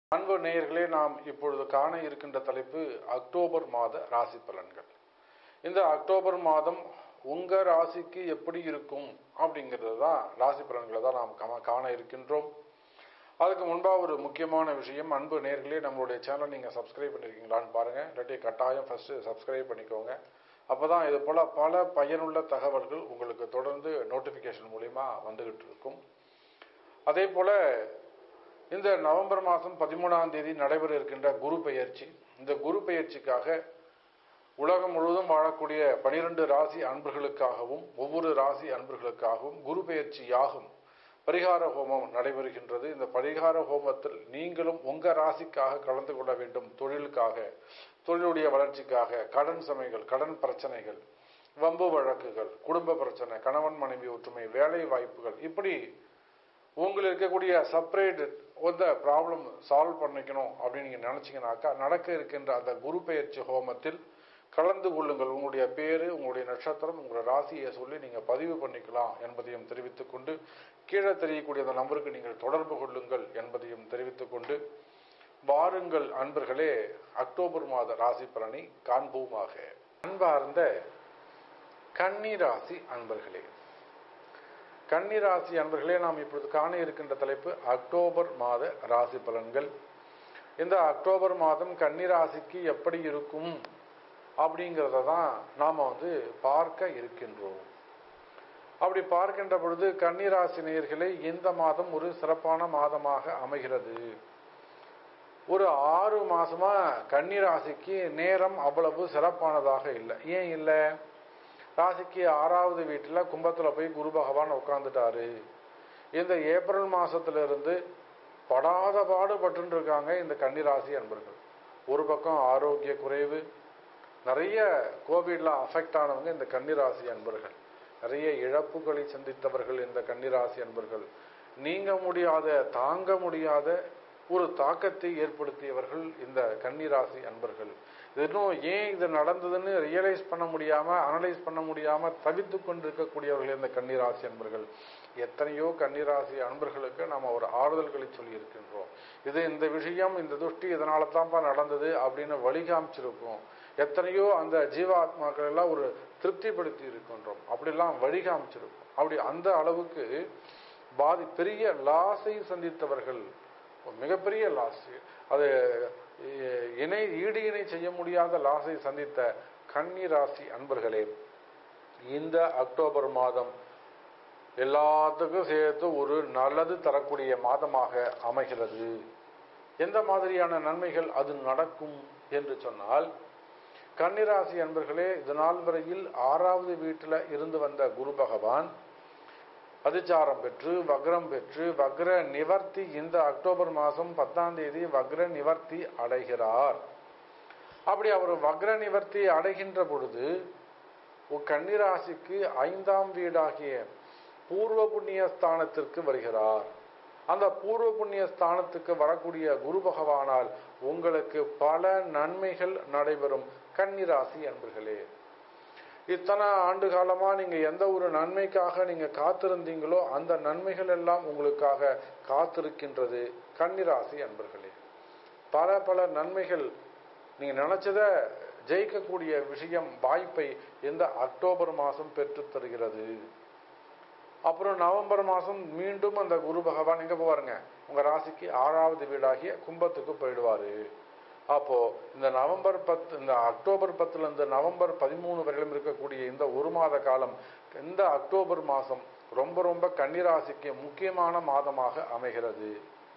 அன்பு நேயர்களே நாம் இப்பொழுது காண இருக்கின்ற தலைப்பு அக்டோபர் மாத ராசி பலன்கள் இந்த அக்டோபர் மாதம் உங்க ராசிக்கு எப்படி இருக்கும் அப்படிங்கிறது தான் ராசி பலன்களை தான் நாம் கா- காண இருக்கின்றோம் அதுக்கு முன்பாக ஒரு முக்கியமான விஷயம் அன்பு நேர்களே நம்மளுடைய சேனல் நீங்கள் சப்ஸ்கிரைப் பண்ணியிருக்கீங்களான்னு பாருங்கள் இல்லாட்டி கட்டாயம் ஃபஸ்ட்டு சப்ஸ்கிரைப் பண்ணிக்கோங்க அப்போ தான் இது போல் பல பயனுள்ள தகவல்கள் உங்களுக்கு தொடர்ந்து நோட்டிஃபிகேஷன் மூலிமா வந்துகிட்டு இருக்கும் அதே போல் இந்த நவம்பர் மாதம் பதிமூணாம் தேதி நடைபெற இருக்கின்ற குரு பெயர்ச்சி இந்த குரு பெயர்ச்சிக்காக உலகம் முழுவதும் வாழக்கூடிய பனிரெண்டு ராசி அன்பர்களுக்காகவும் ஒவ்வொரு ராசி அன்பர்களுக்காகவும் குரு பெயர்ச்சி யாகும் பரிகார ஹோமம் நடைபெறுகின்றது இந்த பரிகார ஹோமத்தில் நீங்களும் உங்க ராசிக்காக கலந்து கொள்ள வேண்டும் தொழிலுக்காக தொழிலுடைய வளர்ச்சிக்காக கடன் சுமைகள் கடன் பிரச்சனைகள் வம்பு வழக்குகள் குடும்ப பிரச்சனை கணவன் மனைவி ஒற்றுமை வேலை வாய்ப்புகள் இப்படி உங்களுக்கு இருக்கக்கூடிய செப்பரேட் அந்த ப்ராப்ளம் சால்வ் பண்ணிக்கணும் அப்படின்னு நீங்கள் நினச்சிங்கனாக்கா நடக்க இருக்கின்ற அந்த குரு பெயர்ச்சி ஹோமத்தில் கலந்து கொள்ளுங்கள் உங்களுடைய பேரு உங்களுடைய நட்சத்திரம் உங்களுடைய ராசியை சொல்லி நீங்கள் பதிவு பண்ணிக்கலாம் என்பதையும் தெரிவித்துக் கொண்டு கீழே தெரியக்கூடிய அந்த நம்பருக்கு நீங்கள் தொடர்பு கொள்ளுங்கள் என்பதையும் தெரிவித்துக் கொண்டு வாருங்கள் அன்பர்களே அக்டோபர் மாத ராசி பலனை காண்போமாக அன்பார்ந்த கன்னி ராசி அன்பர்களே கன்னிராசி அன்பர்களே நாம் இப்பொழுது காண இருக்கின்ற தலைப்பு அக்டோபர் மாத ராசி பலன்கள் இந்த அக்டோபர் மாதம் கன்னிராசிக்கு எப்படி இருக்கும் அப்படிங்கிறத தான் நாம் வந்து பார்க்க இருக்கின்றோம் அப்படி பார்க்கின்ற பொழுது கன்னிராசி நேயர்களே இந்த மாதம் ஒரு சிறப்பான மாதமாக அமைகிறது ஒரு ஆறு மாசமா கன்னிராசிக்கு நேரம் அவ்வளவு சிறப்பானதாக இல்லை ஏன் இல்லை ராசிக்கு ஆறாவது வீட்டில் கும்பத்தில் போய் குரு பகவான் உட்காந்துட்டாரு இந்த ஏப்ரல் மாசத்துல இருந்து படாத பாடுபட்டு இருக்காங்க இந்த கன்னிராசி அன்பர்கள் ஒரு பக்கம் ஆரோக்கிய குறைவு நிறைய கோவிட்ல அஃபெக்ட் ஆனவங்க இந்த கன்னிராசி அன்பர்கள் நிறைய இழப்புகளை சந்தித்தவர்கள் இந்த கன்னிராசி அன்பர்கள் நீங்க முடியாத தாங்க முடியாத ஒரு தாக்கத்தை ஏற்படுத்தியவர்கள் இந்த கன்னிராசி அன்பர்கள் இது இன்னும் ஏன் இது நடந்ததுன்னு ரியலைஸ் பண்ண முடியாம அனலைஸ் பண்ண முடியாம தவித்து கொண்டிருக்கக்கூடியவர்கள் இந்த கன்னிராசி அன்பர்கள் எத்தனையோ கன்னிராசி அன்பர்களுக்கு நாம ஒரு ஆறுதல்களை சொல்லி இருக்கின்றோம் இது இந்த விஷயம் இந்த துஷ்டி இதனால தான்ப்பா நடந்தது அப்படின்னு வழிகாமிச்சிருக்கோம் எத்தனையோ அந்த ஜீவாத்மாக்கள் எல்லாம் ஒரு திருப்திப்படுத்தி இருக்கின்றோம் அப்படிலாம் வழிகாமிச்சிருக்கும் அப்படி அந்த அளவுக்கு பாதி பெரிய லாஸை சந்தித்தவர்கள் ஒரு மிகப்பெரிய லாஸ் அது எ- இணை ஈடு இணை செய்ய முடியாத லாஸை சந்தித்த கன்னி ராசி அன்பர்களே இந்த அக்டோபர் மாதம் எல்லாத்துக்கும் சேர்த்து ஒரு நல்லது தரக்கூடிய மாதமாக அமைகிறது எந்த மாதிரியான நன்மைகள் அது நடக்கும் என்று சொன்னால் கன்னிராசி அன்பர்களே இது நாள் வரையில் ஆறாவது வீட்டில் இருந்து வந்த குரு பகவான் அதிச்சாரம் பெற்று வக்ரம் பெற்று வக்ர நிவர்த்தி இந்த அக்டோபர் மாதம் பத்தாம் தேதி வக்ர நிவர்த்தி அடைகிறார் அப்படி அவர் வக்ர நிவர்த்தி அடைகின்ற பொழுது உ- கன்னிராசிக்கு ஐந்தாம் வீடாகிய பூர்வ புண்ணிய ஸ்தானத்திற்கு வருகிறார் அந்த பூர்வ புண்ணிய ஸ்தானத்துக்கு வரக்கூடிய குரு பகவானால் உங்களுக்கு பல நன்மைகள் நடைபெறும் கன்னிராசி அன்பர்களே இத்தனை ஆண்டு காலமா நீங்க எந்த ஒரு நன்மைக்காக நீங்க காத்திருந்தீங்களோ அந்த நன்மைகள் எல்லாம் உங்களுக்காக காத்திருக்கின்றது கன்னிராசி அன்பர்களே பல பல நன்மைகள் நீங்க நினைச்சத ஜெயிக்கக்கூடிய விஷயம் வாய்ப்பை இந்த அக்டோபர் மாதம் பெற்றுத் தருகிறது அப்புறம் நவம்பர் மாதம் மீண்டும் அந்த குரு பகவான் எங்க போவாருங்க உங்க ராசிக்கு ஆறாவது வீடாகிய கும்பத்துக்கு போயிடுவாரு அப்போ இந்த நவம்பர் பத்து இந்த அக்டோபர் பத்துல இருந்து நவம்பர் பதிமூணு வரையிலும் இருக்கக்கூடிய இந்த ஒரு மாத காலம் இந்த அக்டோபர் மாதம் ரொம்ப ரொம்ப கன்னிராசிக்கு முக்கியமான மாதமாக அமைகிறது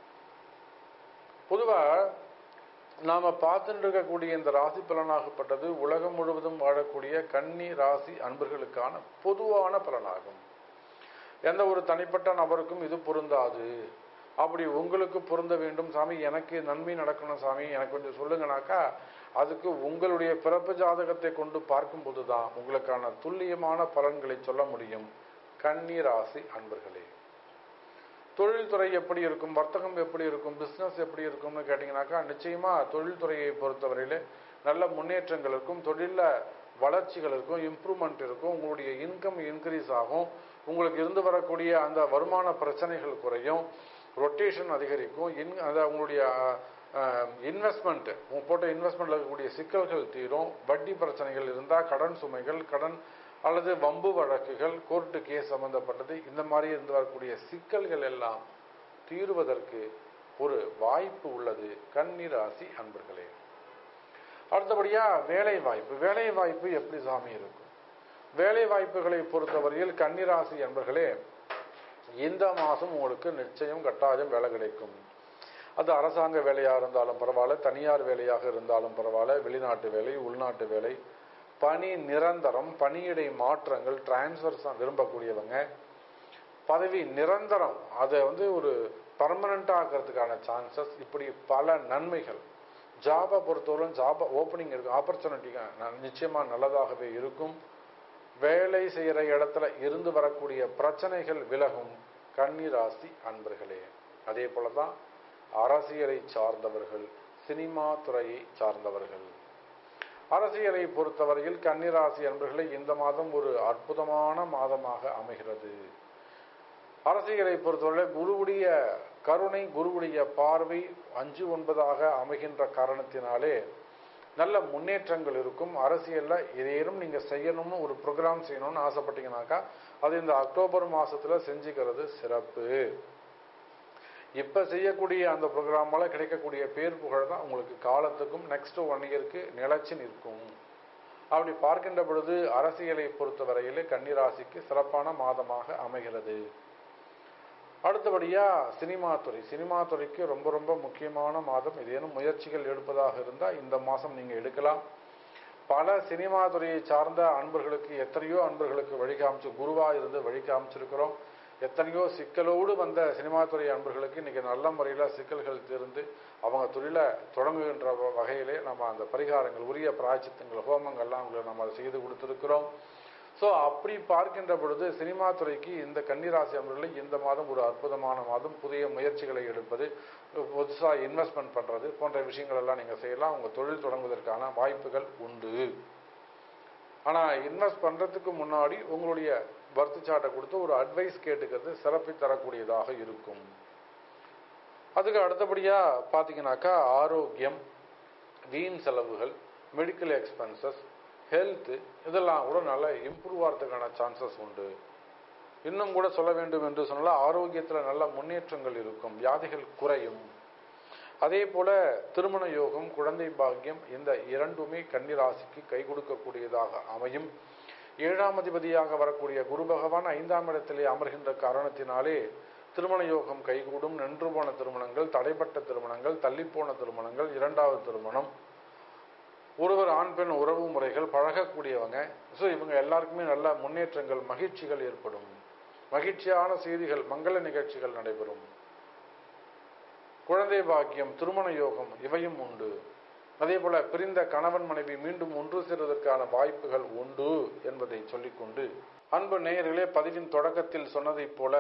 பொதுவா நாம பார்த்துட்டு இருக்கக்கூடிய இந்த ராசி பலனாகப்பட்டது உலகம் முழுவதும் வாழக்கூடிய கன்னி ராசி அன்பர்களுக்கான பொதுவான பலனாகும் எந்த ஒரு தனிப்பட்ட நபருக்கும் இது பொருந்தாது அப்படி உங்களுக்கு பொருந்த வேண்டும் சாமி எனக்கு நன்மை நடக்கணும் சாமி எனக்கு கொஞ்சம் சொல்லுங்கனாக்கா அதுக்கு உங்களுடைய பிறப்பு ஜாதகத்தை கொண்டு பார்க்கும்போது தான் உங்களுக்கான துல்லியமான பலன்களை சொல்ல முடியும் கன்னி ராசி அன்பர்களே தொழில்துறை எப்படி இருக்கும் வர்த்தகம் எப்படி இருக்கும் பிஸ்னஸ் எப்படி இருக்கும்னு கேட்டிங்கனாக்கா நிச்சயமா தொழில்துறையை பொறுத்தவரையில நல்ல முன்னேற்றங்கள் இருக்கும் தொழிலில் வளர்ச்சிகள் இருக்கும் இம்ப்ரூவ்மெண்ட் இருக்கும் உங்களுடைய இன்கம் இன்க்ரீஸ் ஆகும் உங்களுக்கு இருந்து வரக்கூடிய அந்த வருமான பிரச்சனைகள் குறையும் ரொட்டேஷன் அதிகரிக்கும் இன் அதை உங்களுடைய இன்வெஸ்ட்மெண்ட் போட்ட இன்வெஸ்ட்மெண்ட்ல இருக்கக்கூடிய சிக்கல்கள் தீரும் வட்டி பிரச்சனைகள் இருந்தால் கடன் சுமைகள் கடன் அல்லது வம்பு வழக்குகள் கோர்ட்டு கேஸ் சம்பந்தப்பட்டது இந்த மாதிரி இருந்து வரக்கூடிய சிக்கல்கள் எல்லாம் தீருவதற்கு ஒரு வாய்ப்பு உள்ளது கன்னிராசி அன்பர்களே அடுத்தபடியா வேலை வாய்ப்பு வேலை வாய்ப்பு எப்படி சாமி இருக்கும் வேலை வாய்ப்புகளை பொறுத்தவரையில் கன்னிராசி அன்பர்களே இந்த மாதம் உங்களுக்கு நிச்சயம் கட்டாயம் வேலை கிடைக்கும் அது அரசாங்க வேலையாக இருந்தாலும் பரவாயில்ல தனியார் வேலையாக இருந்தாலும் பரவாயில்ல வெளிநாட்டு வேலை உள்நாட்டு வேலை பணி நிரந்தரம் பணியிடை மாற்றங்கள் டிரான்ஸ்ஃபர்ஸ் விரும்பக்கூடியவங்க பதவி நிரந்தரம் அதை வந்து ஒரு பர்மனண்டா ஆக்கிறதுக்கான சான்சஸ் இப்படி பல நன்மைகள் ஜாபை பொறுத்தவரை ஜாப் ஓப்பனிங் இருக்கு ஆப்பர்ச்சுனிட்டி நிச்சயமா நல்லதாகவே இருக்கும் வேலை செய்கிற இடத்துல இருந்து வரக்கூடிய பிரச்சனைகள் விலகும் கன்னிராசி அன்பர்களே அதே போலதான் அரசியலை சார்ந்தவர்கள் சினிமா துறையை சார்ந்தவர்கள் அரசியலை பொறுத்தவரையில் கன்னிராசி அன்பர்களை இந்த மாதம் ஒரு அற்புதமான மாதமாக அமைகிறது அரசியலை பொறுத்தவரை குருவுடைய கருணை குருவுடைய பார்வை அஞ்சு ஒன்பதாக அமைகின்ற காரணத்தினாலே நல்ல முன்னேற்றங்கள் இருக்கும் அரசியல்ல ஏதேனும் நீங்க செய்யணும்னு ஒரு ப்ரோக்ராம் செய்யணும்னு ஆசைப்பட்டீங்கன்னாக்கா அது இந்த அக்டோபர் மாசத்துல செஞ்சுக்கிறது சிறப்பு இப்ப செய்யக்கூடிய அந்த ப்ரோக்ராமால கிடைக்கக்கூடிய பேர் புகழ் தான் உங்களுக்கு காலத்துக்கும் நெக்ஸ்ட் ஒன் இயருக்கு நிலைச்சு நிற்கும் அப்படி பார்க்கின்ற பொழுது அரசியலை பொறுத்தவரையிலே கன்னிராசிக்கு சிறப்பான மாதமாக அமைகிறது அடுத்தபடியா சினிமா துறை சினிமா துறைக்கு ரொம்ப ரொம்ப முக்கியமான மாதம் ஏதேனும் முயற்சிகள் எடுப்பதாக இருந்தால் இந்த மாதம் நீங்க எடுக்கலாம் பல சினிமா துறையை சார்ந்த அன்பர்களுக்கு எத்தனையோ அன்பர்களுக்கு வழி காமிச்சு குருவா இருந்து வழி காமிச்சிருக்கிறோம் எத்தனையோ சிக்கலோடு வந்த சினிமா துறை அன்பர்களுக்கு இன்னைக்கு நல்ல முறையில் சிக்கல்கள் தீர்ந்து அவங்க தொழிலை தொடங்குகின்ற வகையிலே நம்ம அந்த பரிகாரங்கள் உரிய பிராய்ச்சித்தங்கள் ஹோமங்கள்லாம் அவங்களுக்கு நம்ம அதை செய்து கொடுத்துருக்கிறோம் ஸோ அப்படி பார்க்கின்ற பொழுது சினிமா துறைக்கு இந்த கன்னிராசி அன்பர்களை இந்த மாதம் ஒரு அற்புதமான மாதம் புதிய முயற்சிகளை எடுப்பது புதுசாக இன்வெஸ்ட்மெண்ட் பண்ணுறது போன்ற விஷயங்கள் எல்லாம் நீங்கள் செய்யலாம் உங்கள் தொழில் தொடங்குவதற்கான வாய்ப்புகள் உண்டு ஆனால் இன்வெஸ்ட் பண்ணுறதுக்கு முன்னாடி உங்களுடைய பர்த் சார்ட்டை கொடுத்து ஒரு அட்வைஸ் கேட்டுக்கிறது சிறப்பை தரக்கூடியதாக இருக்கும் அதுக்கு அடுத்தபடியாக பார்த்தீங்கன்னாக்கா ஆரோக்கியம் வீண் செலவுகள் மெடிக்கல் எக்ஸ்பென்சஸ் ஹெல்த்து இதெல்லாம் கூட நல்லா இம்ப்ரூவ் ஆகிறதுக்கான சான்சஸ் உண்டு இன்னும் கூட சொல்ல வேண்டும் என்று சொன்னால் ஆரோக்கியத்தில் நல்ல முன்னேற்றங்கள் இருக்கும் வியாதிகள் குறையும் அதே போல திருமண யோகம் குழந்தை பாக்கியம் இந்த இரண்டுமே கன்னிராசிக்கு கை கொடுக்கக்கூடியதாக அமையும் ஏழாம் அதிபதியாக வரக்கூடிய குரு பகவான் ஐந்தாம் இடத்திலே அமர்கின்ற காரணத்தினாலே திருமண யோகம் கைகூடும் நின்று போன திருமணங்கள் தடைப்பட்ட திருமணங்கள் தள்ளிப்போன திருமணங்கள் இரண்டாவது திருமணம் ஒருவர் ஆண் பெண் உறவு முறைகள் பழகக்கூடியவங்க ஸோ இவங்க எல்லாருக்குமே நல்ல முன்னேற்றங்கள் மகிழ்ச்சிகள் ஏற்படும் மகிழ்ச்சியான செய்திகள் மங்கள நிகழ்ச்சிகள் நடைபெறும் குழந்தை பாக்கியம் திருமண யோகம் இவையும் உண்டு அதே போல பிரிந்த கணவன் மனைவி மீண்டும் ஒன்று சேர்வதற்கான வாய்ப்புகள் உண்டு என்பதை சொல்லிக்கொண்டு அன்பு நேயர்களே பதிவின் தொடக்கத்தில் சொன்னதைப் போல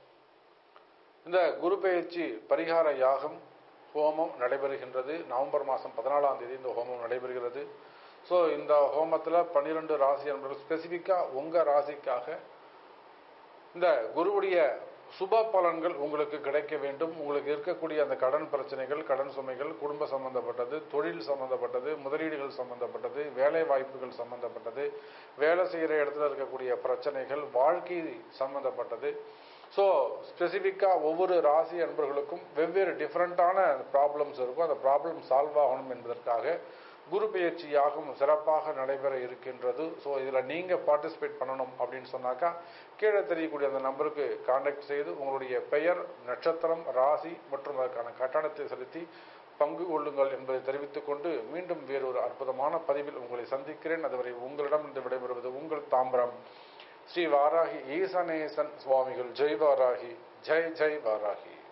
இந்த குரு பெயர்ச்சி பரிகார யாகம் ஹோமம் நடைபெறுகின்றது நவம்பர் மாதம் பதினாலாம் தேதி இந்த ஹோமம் நடைபெறுகிறது ஸோ இந்த ஹோமத்தில் பன்னிரெண்டு ராசி என்பது ஸ்பெசிஃபிக்காக உங்கள் ராசிக்காக இந்த குருவுடைய சுப பலன்கள் உங்களுக்கு கிடைக்க வேண்டும் உங்களுக்கு இருக்கக்கூடிய அந்த கடன் பிரச்சனைகள் கடன் சுமைகள் குடும்ப சம்பந்தப்பட்டது தொழில் சம்பந்தப்பட்டது முதலீடுகள் சம்பந்தப்பட்டது வேலை வாய்ப்புகள் சம்பந்தப்பட்டது வேலை செய்கிற இடத்துல இருக்கக்கூடிய பிரச்சனைகள் வாழ்க்கை சம்பந்தப்பட்டது ஸோ ஸ்பெசிஃபிக்காக ஒவ்வொரு ராசி அன்பர்களுக்கும் வெவ்வேறு டிஃப்ரெண்ட்டான ப்ராப்ளம்ஸ் இருக்கும் அந்த ப்ராப்ளம் சால்வ் ஆகணும் என்பதற்காக குரு பயிற்சி யாகம் சிறப்பாக நடைபெற இருக்கின்றது ஸோ இதில் நீங்கள் பார்ட்டிசிபேட் பண்ணணும் அப்படின்னு சொன்னாக்கா கீழே தெரியக்கூடிய அந்த நம்பருக்கு கான்டாக்ட் செய்து உங்களுடைய பெயர் நட்சத்திரம் ராசி மற்றும் அதற்கான கட்டணத்தை செலுத்தி பங்கு கொள்ளுங்கள் என்பதை தெரிவித்துக் கொண்டு மீண்டும் வேறொரு அற்புதமான பதிவில் உங்களை சந்திக்கிறேன் அதுவரை உங்களிடம் இருந்து விடைபெறுவது உங்கள் தாம்பரம் ஸ்ரீ வாராகி ஈசனேசன் சுவாமிகள் ஜெய் வாராகி ஜெய் ஜெய் வாராகி